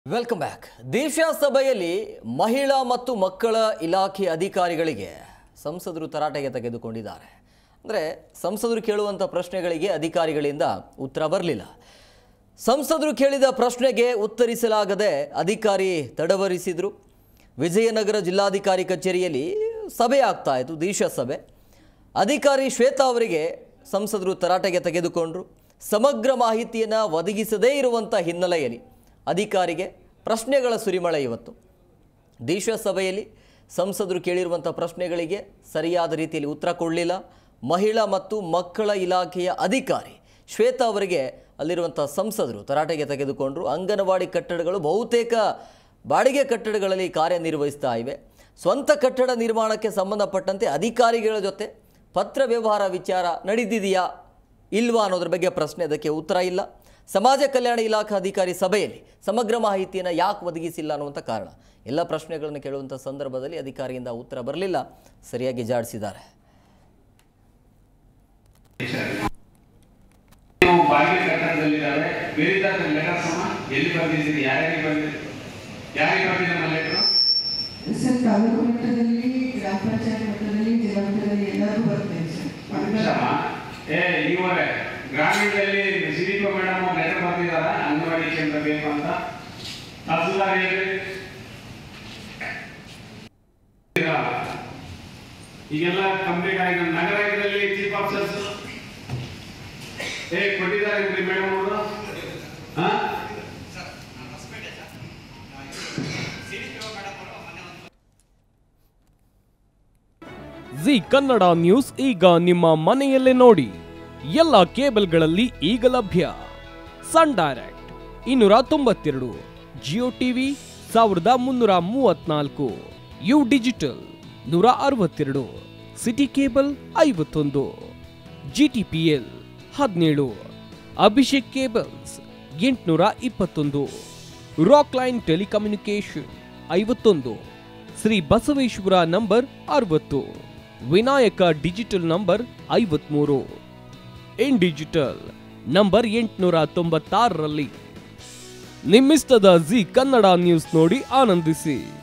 welcome back ದೀಕ್ಷಾ ಸಭೆಯಲ್ಲಿ ಮಹಿಳಾ ಮತ್ತು ಮಕ್ಕಳ ಇಲಾಖೆ ಅಧಿಕಾರಿಗಳಿಗೆ ಸಂಸದರು ತರಾಟೆಗೆ ತೆಗೆದುಕೊಂಡಿದ್ದಾರೆ ಅಂದರೆ ಸಂಸದರು ಕೇಳುವಂಥ ಪ್ರಶ್ನೆಗಳಿಗೆ ಅಧಿಕಾರಿಗಳಿಂದ ಉತ್ತರ ಬರಲಿಲ್ಲ ಸಂಸದರು ಕೇಳಿದ ಪ್ರಶ್ನೆಗೆ ಉತ್ತರಿಸಲಾಗದೆ ಅಧಿಕಾರಿ ತಡವರಿಸಿದರು ವಿಜಯನಗರ ಜಿಲ್ಲಾಧಿಕಾರಿ ಕಚೇರಿಯಲ್ಲಿ ಸಭೆ ಆಗ್ತಾ ಇತ್ತು ದೀಕ್ಷಾ ಸಭೆ ಅಧಿಕಾರಿ ಶ್ವೇತಾ ಅವರಿಗೆ ಸಂಸದರು ತರಾಟೆಗೆ ತೆಗೆದುಕೊಂಡರು ಸಮಗ್ರ ಮಾಹಿತಿಯನ್ನು ಒದಗಿಸದೇ ಇರುವಂಥ ಹಿನ್ನೆಲೆಯಲ್ಲಿ ಅಧಿಕಾರಿಗೆ ಪ್ರಶ್ನೆಗಳ ಸುರಿಮಳೆ ಇವತ್ತು ದೀಕ್ಷಾ ಸಭೆಯಲ್ಲಿ ಸಂಸದರು ಕೇಳಿರುವಂಥ ಪ್ರಶ್ನೆಗಳಿಗೆ ಸರಿಯಾದ ರೀತಿಯಲ್ಲಿ ಉತ್ತರ ಕೊಡಲಿಲ್ಲ ಮಹಿಳಾ ಮತ್ತು ಮಕ್ಕಳ ಇಲಾಖೆಯ ಅಧಿಕಾರಿ ಶ್ವೇತಾ ಅವರಿಗೆ ಅಲ್ಲಿರುವಂಥ ಸಂಸದರು ತರಾಟೆಗೆ ತೆಗೆದುಕೊಂಡರು ಅಂಗನವಾಡಿ ಕಟ್ಟಡಗಳು ಬಹುತೇಕ ಬಾಡಿಗೆ ಕಟ್ಟಡಗಳಲ್ಲಿ ಕಾರ್ಯನಿರ್ವಹಿಸ್ತಾ ಇವೆ ಸ್ವಂತ ಕಟ್ಟಡ ನಿರ್ಮಾಣಕ್ಕೆ ಸಂಬಂಧಪಟ್ಟಂತೆ ಅಧಿಕಾರಿಗಳ ಜೊತೆ ಪತ್ರ ವ್ಯವಹಾರ ವಿಚಾರ ನಡೆದಿದೆಯಾ ಇಲ್ವಾ ಅನ್ನೋದ್ರ ಬಗ್ಗೆ ಪ್ರಶ್ನೆ ಅದಕ್ಕೆ ಉತ್ತರ ಇಲ್ಲ ಸಮಾಜ ಕಲ್ಯಾಣ ಇಲಾಖಾ ಅಧಿಕಾರಿ ಸಭೆಯಲ್ಲಿ ಸಮಗ್ರ ಮಾಹಿತಿಯನ್ನು ಯಾಕೆ ಒದಗಿಸಿಲ್ಲ ಅನ್ನುವಂಥ ಕಾರಣ ಎಲ್ಲ ಪ್ರಶ್ನೆಗಳನ್ನು ಕೇಳುವಂಥ ಸಂದರ್ಭದಲ್ಲಿ ಅಧಿಕಾರಿಯಿಂದ ಉತ್ತರ ಬರಲಿಲ್ಲ ಸರಿಯಾಗಿ ಜಾಡಿಸಿದ್ದಾರೆ ನೀವು ಬಾಡಿಗೆ ಕಟ್ಟಡದಲ್ಲಿದ್ದಾರೆ ಬೇರೆ ಲೆಟರ್ಸ್ ಅಮ್ಮ ಎಲ್ಲಿ ಬಂದಿದ್ದೀರಿ ಯಾರ್ಯಾರಿಗೆ ಬಂದಿರಿ ಯಾರಿಗೆ ಬಂದಿದೆ ನಮ್ಮ ಲೆಟರ್ ಸರ್ ತಾಲೂಕು ಮಟ್ಟದಲ್ಲಿ ಗ್ರಾಮ ಪಂಚಾಯತ್ ಮಟ್ಟದಲ್ಲಿ ಜಿಲ್ಲಾ ಮಟ್ಟದಲ್ಲಿ ಎಲ್ಲರಿಗೂ ಬರ್ತೇನೆ ಸರ್ ನಿಮಿಷಮ್ಮ ಏ ಇವರೇ ಗ್ರಾಮೀಣದಲ್ಲಿ ಸಿಡಿಪಿ ಮೇಡಮ್ ಲೆಟರ್ ಬರ್ತಿದಾರ ಅಂಗನವಾಡಿ ಕೇಂದ್ರ ಬೇಕು ಅಂತ ತಹಸೀಲ್ದಾರ್ ಹೇಳ್ರಿ ಈಗೆಲ್ಲ ಕಂಪ್ಲೀಟ್ ಆಗಿದೆ ನಗರ ಇದರಲ್ಲಿ ಚೀಫ್ ಆಫೀಸರ್ಸ್ ಏ ಕೊಟ್ಟಿದ್ದಾರೆ ಮೇಡಮ್ ಅವರು ಹಾ ಜಿ ಕನ್ನಡ ನ್ಯೂಸ್ ಈಗ ನಿಮ್ಮ ಮನೆಯಲ್ಲೇ ನೋಡಿ ಎಲ್ಲ ಕೇಬಲ್ಗಳಲ್ಲಿ ಈಗ ಲಭ್ಯ ಸನ್ ಡೈರೆಕ್ಟ್ ಇನ್ನೂರ ತೊಂಬತ್ತೆರಡು ಜಿಯೋ ಟಿವಿ ಸಾವಿರದ ಮುನ್ನೂರ ಮೂವತ್ನಾಲ್ಕು ಯು ಡಿಜಿಟಲ್ ನೂರ ಅರವತ್ತೆರಡು ಸಿಟಿ ಕೇಬಲ್ ಐವತ್ತೊಂದು ಜಿ ಟಿ ಪಿ ಎಲ್ ಹದಿನೇಳು ಅಭಿಷೇಕ್ ಕೇಬಲ್ಸ್ ಎಂಟುನೂರ ಇಪ್ಪತ್ತೊಂದು ರಾಕ್ ಲೈನ್ ಟೆಲಿಕಮ್ಯುನಿಕೇಶನ್ ಐವತ್ತೊಂದು ಶ್ರೀ ಬಸವೇಶ್ವರ ನಂಬರ್ ಅರವತ್ತು ವಿನಾಯಕ ಡಿಜಿಟಲ್ ನಂಬರ್ ಐವತ್ಮೂರು ಇನ್ ಡಿಜಿಟಲ್ ನಂಬರ್ ಎಂಟುನೂರ ತೊಂಬತ್ತಾರರಲ್ಲಿ ನಿಮ್ಮಿಸ್ತದ ಜಿ ಕನ್ನಡ ನ್ಯೂಸ್ ನೋಡಿ ಆನಂದಿಸಿ